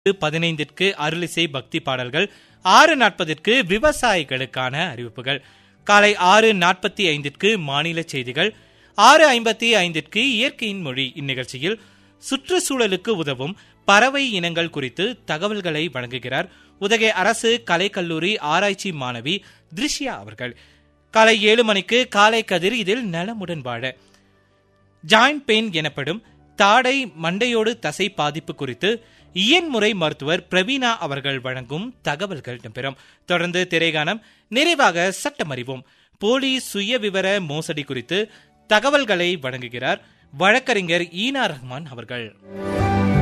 பதினைந்திற்கு அருளிசை பக்தி பாடல்கள் ஆறு நாற்பதிற்கு விவசாயிகளுக்கான அறிவிப்புகள் காலை ஆறு நாற்பத்தி ஐந்திற்கு மாநில செய்திகள் ஆறு ஐம்பத்தி ஐந்திற்கு இயற்கையின் மொழி இந்நிகழ்ச்சியில் சுற்றுச்சூழலுக்கு உதவும் பறவை இனங்கள் குறித்து தகவல்களை வழங்குகிறார் உதகை அரசு கலைக்கல்லூரி ஆராய்ச்சி மாணவி திருஷ்யா அவர்கள் காலை ஏழு மணிக்கு காலை கதிர் இதில் நலமுடன் வாழ ஜாயிண்ட் பெயின் எனப்படும் தாடை மண்டையோடு தசை பாதிப்பு குறித்து இயன்முறை மருத்துவர் பிரவீனா அவர்கள் வழங்கும் தகவல்கள் இடம்பெறும் தொடர்ந்து திரைகானம் நிறைவாக சட்டமறிவோம் போலி சுய விவர மோசடி குறித்து தகவல்களை வழங்குகிறார் வழக்கறிஞர் ஈனா ரஹ்மான் அவர்கள்